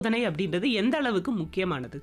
சோதனை அப்படின்றது எந்த அளவுக்கு முக்கியமானது?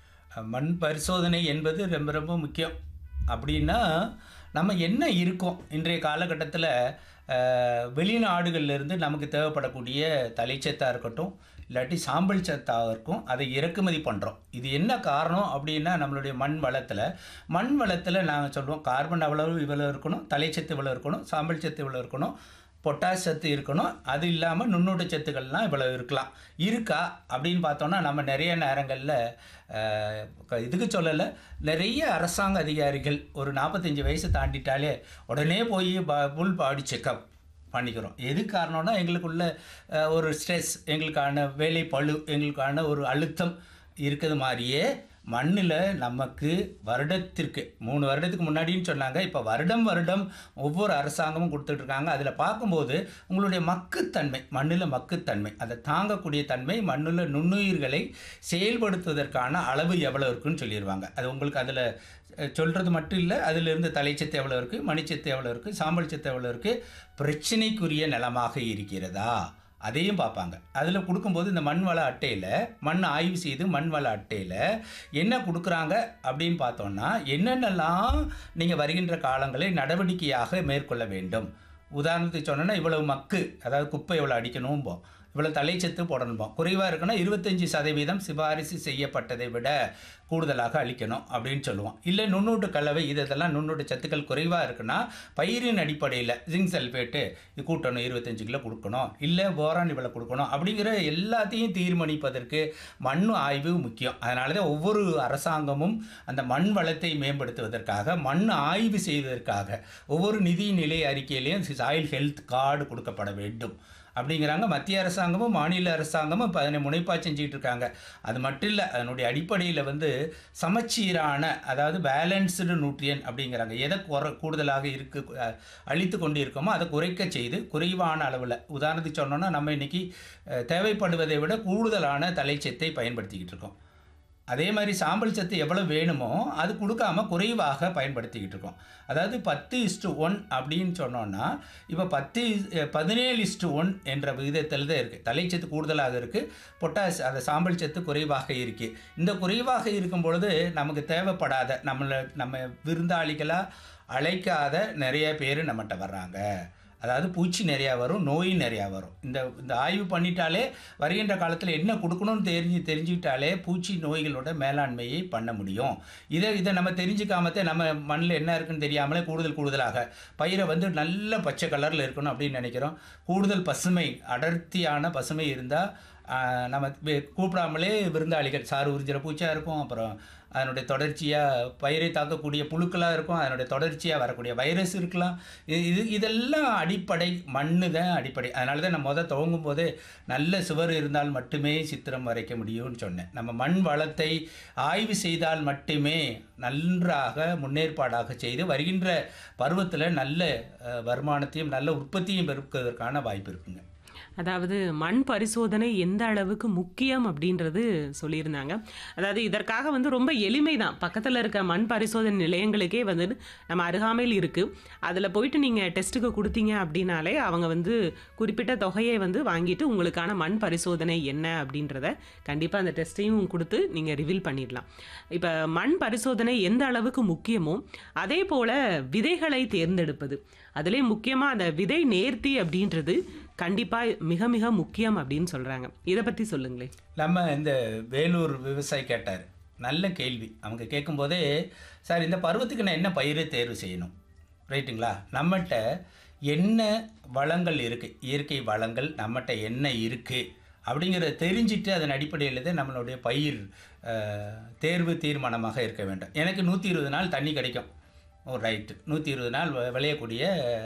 மண் பரிசோதனை என்பது ரொம்ப ரொம்ப முக்கியம். அப்படின்னா, நம்ம என்ன இருக்கோம்? இன்றைய காலகட்டத்தில அ வெளிநாடுகள்லேருந்து நமக்கு தேவைப்படக்கூடிய தழைச்சத்தா இருக்கட்டும், இல்லாட்டி சாம்பல் சத்தாக இருக்கும். அதை இறக்குமதி பண்றோம். இது என்ன காரணம் அப்படின்னா, நம்மளுடைய மண் வளத்தில, மண் வளத்தில நாங்க சொல்லுவோம் கார்பன் அளவு இவ்வளோ இருக்கணும், தழைச்சத்து இவ்வளோ இருக்கணும், சாம்பல் சத்து இவ்வளோ இருக்கணும், பொட்டாஷ் சத்து இருக்கணும். அது இல்லாம நுண்ணூட்ட சத்துக்கள்லாம் இவ்வளோ இருக்கலாம். இருக்கா? அப்படின்னு பார்த்தோம்னா, நம்ம நிறைய நேரங்கள்ல அ இதுக்கு சொல்லல, நிறைய அரசாங்க அதிகாரிகள் ஒரு 45 வயசு தாண்டிட்டாலே, உடனே போய் ப ஃபுல் பாடி செக்கப் பண்ணிக்கிறோம். எது காரணம்னா, எங்களுக்குள்ள அ ஒரு ஸ்ட்ரெஸ், எங்களுக்கான வேலை பளு, எங்களுக்கான ஒரு அழுத்தம் இருக்கிறது மாரியே, மண்ணுல நமக்கு வருடத்திற்கு 3 வருடத்துக்கு முன்னாடின்னு சொன்னாங்க. இப்ப வருடம் வருடம் ஒவ்வொரு அரசாங்கமும் குடுத்துட்டு இருக்காங்க. அதில பார்க்கும்போது, உங்களுடைய மக்குத்தன்மை, மண்ணுல மக்குத்தன்மை, அதை தாங்கக்கூடிய தன்மை, மண்ணுல நுண்ணுயிர்களை செயல்படுத்துவதற்கான அளவு எவ்வளோ இருக்குன்னு சொல்லிருவாங்க. அது உங்களுக்கு அதில அ சொல்றது மட்டும் இல்ல, அதிலிருந்து தழைச்சத்து எவ்வளோ இருக்கு, மணிச்சத்து எவ்வளோ இருக்கு, சாம்பல் சத்து எவ்வளோ இருக்கு, பிரச்சனைக்குரிய நிலமாக இருக்கிறதா? அதையும் பார்ப்பாங்க. அதில குடுக்கும்போது இந்த மண் வள அட்டையில, மண் ஆய்வு செய்து மண் வள அட்டையில என்ன குடுக்குறாங்க அப்படின்னு பார்த்தோம்னா, என்னென்னலாம் நீங்க வருகின்ற காலங்களை நடவடிக்கையாக மேற்கொள்ள வேண்டும். உதாரணத்துக்கு சொன்னோம்னா, இவ்வளவு மக்கு, அதாவது குப்பை இவ்வளோ அடிக்கணும்போம். இவ்வளோ தழைச்சத்து போடணும்போம். குறைவா இருக்குன்னா 25% சிபாரிசு செய்யப்பட்டதை விட கூடுதலாக அளிக்கணும் அப்படின்னு சொல்லுவோம். இல்ல நுண்ணூட்ட கலவை இது இதெல்லாம் நுண்ணூட்ட சத்துக்கள் குறைவா இருக்குன்னா, பயிரின் அடிப்படையில ஜிங்க் சல்ஃபேட்டு இது கூட்டணும் 25 கிலோ குடுக்கணும். இல்ல போரான் இவ்வளோ குடுக்கணும். அப்படிங்கிற எல்லாத்தையும் தீர்மானிப்பதற்கு மண் ஆய்வு முக்கியம். அதனால தான் ஒவ்வொரு அரசாங்கமும் அந்த மண் வளத்தை மேம்படுத்துவதற்காக, மண் ஆய்வு செய்வதற்காக, ஒவ்வொரு நிதிநிலை அறிக்கையிலயும் சாயில் ஹெல்த் கார்டு குடுக்கப்பட வேண்டும். அப்படிங்கிறாங்க. மத்திய அரசாங்கமும், மாநில அரசாங்கமும் இப்ப அதனை முனைப்பா செஞ்சுட்டு இருக்காங்க. அது மட்டும் இல்ல, அதனுடைய அடிப்படையில வந்து சமச்சீரான, அதாவது பேலன்ஸ்டு நியூட்ரியன்ட் அப்படிங்கிறாங்க. எத கொற கூடுதலாக இருக்கு அ அளித்துக் கொண்டு இருக்கோமோ, அதை குறைக்கச் செய்து, குறைவான அளவுல உதாரணத்துக்கு சொன்னோம்னா, நம்ம இன்னைக்கு அ தேவைப்படுவதை விட கூடுதலான தழைச்சத்தை பயன்படுத்திக்கிட்டு இருக்கோம். அதே மாரி சாம்பல் சத்து எவ்வளோ வேணுமோ, அது குடுக்காம குறைவாக பயன்படுத்திக்கிட்டு இருக்கோம். அதாவது 10:1 அப்படின்னு சொன்னோம்னா, இப்ப 10 அ 17:1 என்ற விகிதத்தில தான் இருக்கு. தழைச்சத்து கூடுதலாக இருக்கு. பொட்டாஷ் அந்த சாம்பல் சத்து குறைவாக இருக்கு. இந்த குறைவாக இருக்கும் பொழுது, நமக்கு தேவைப்படாத, நம்மள நம்ம விருந்தாளிகளா அழைக்காத நிறைய பேரு நம்மட்ட வர்றாங்க. அதாவது பூச்சி நிறையா வரும், நோய் நிறையா வரும். இந்த இந்த ஆய்வு பண்ணிட்டாலே, வருகின்ற காலத்தில என்ன குடுக்கணும்னு தெரிஞ்சு தெரிஞ்சுக்கிட்டாலே, பூச்சி நோய்களோட மேலாண்மையை பண்ண முடியும். இத இத நம்ம தெரிஞ்சுக்காம தான் நம்ம மண்ணுல என்ன இருக்குன்னு தெரியாமலே கூடுதல் கூடுதலாக, பயிர வந்து நல்ல பச்சை கலர்ல இருக்கணும் அப்படின்னு நெனைக்கிறோம். கூடுதல் பசுமை, அடர்த்தியான பசுமை இருந்தா, அ நம்ம வெ கூப்பிடாமலே விருந்தாளிகள் சாறு உறிஞ்சுற பூச்சா இருக்கும். அப்புறம் அதனுடைய தொடர்ச்சியா பயிரை தாக்கக்கூடிய புழுக்களா இருக்கும். அதனுடைய தொடர்ச்சியா வரக்கூடிய வைரஸ் இருக்கலாம். இது இது இதெல்லாம் அடிப்படை. மண்ணு தான் அடிப்படை. அதனால தான் நான் மொத துவங்கும்போதே, நல்ல சுவர் இருந்தால் மட்டுமே சித்திரம் வரைய முடியும்னு சொன்னேன். நம்ம மண் வளத்தை ஆய்வு செய்தால் மட்டுமே, நன்றாக முன்னேற்பாடாக செய்து, வருகின்ற பருவத்தில நல்ல அ வருமானத்தையும், நல்ல உற்பத்தியும் பெருக்குவதற்கான வாய்ப்பு இருக்குங்க. அதாவது மண் பரிசோதனை எந்த அளவுக்கு முக்கியம் அப்படின்றது சொல்லியிருந்தாங்க. அதாவது இதற்காக வந்து ரொம்ப எளிமை தான். பக்கத்தில இருக்க மண் பரிசோதனை நிலையங்களுக்கே வந்து நம்ம அருகாமையில் இருக்கு. அதில போயிட்டு நீங்க டெஸ்ட்டுக்கு குடுத்தீங்க அப்படின்னாலே, அவங்க வந்து குறிப்பிட்ட தொகையை வந்து வாங்கிட்டு, உங்களுக்கான மண் பரிசோதனை என்ன அப்படின்றத கண்டிப்பா அந்த டெஸ்ட்டையும் குடுத்து நீங்க ரிவீல் பண்ணிடலாம். இப்ப மண் பரிசோதனை எந்த அளவுக்கு முக்கியமோ, அதேபோல விதைகளை தேர்ந்தெடுப்பது. அதிலயும் முக்கியமா அந்த விதை நேர்த்தி அப்படின்றது கண்டிப்பா மிக மிக முக்கியம் அப்படின்னு சொல்றாங்க. இத பத்தி சொல்லுங்களேன். நம்ம இந்த வேலூர் விவசாயி கேட்டாரு. நல்ல கேள்வி. அவங்க கேட்கும்போதே, "சார் இந்த பருவத்துக்கு நான் என்ன பயிரை தேர்வு செய்யணும்?" ரைட்டுங்களா? நம்மட்ட என்ன வளங்கள் இருக்கு? இயற்கை வளங்கள் நம்மட்ட என்ன இருக்கு? அப்படிங்கிறத தெரிஞ்சுட்டு அதன் அடிப்படையில தான் நம்மளுடைய பயிர் அ தேர்வு தீர்மானமாக இருக்க வேண்டும். எனக்கு 120 நாள் தண்ணி கிடைக்கும். ஓ ரைட். 120 நாள் வ விளையக்கூடிய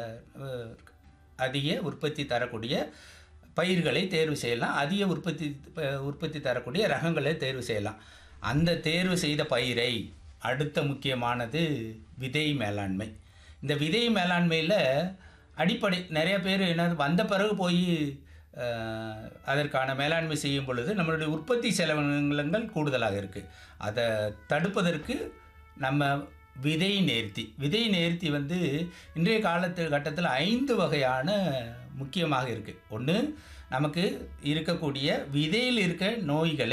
அ அதிக உற்பத்தி தரக்கூடிய பயிர்களை தேர்வு செய்யலாம். அதிக உற்பத்தி ப உற்பத்தி தரக்கூடிய ரகங்களை தேர்வு செய்யலாம். அந்த தேர்வு செய்த பயிரை, அடுத்த முக்கியமானது விதை மேலாண்மை. இந்த விதை மேலாண்மையில அடிப்படை நெறைய பேரு என்னது வந்த பிறகு போயி அ அதற்கான மேலாண்மை செய்யும் பொழுது, நம்மளுடைய உற்பத்தி செலவினங்கள் கூடுதலாக இருக்கு. அத தடுப்பதற்கு நம்ம விதை நேர்த்தி. விதை நேர்த்தி வந்து இன்றைய காலத்து கட்டத்தில 5 வகையான முக்கியமாக இருக்கு. 1 நமக்கு இருக்கக்கூடிய விதையில் இருக்க நோய்களை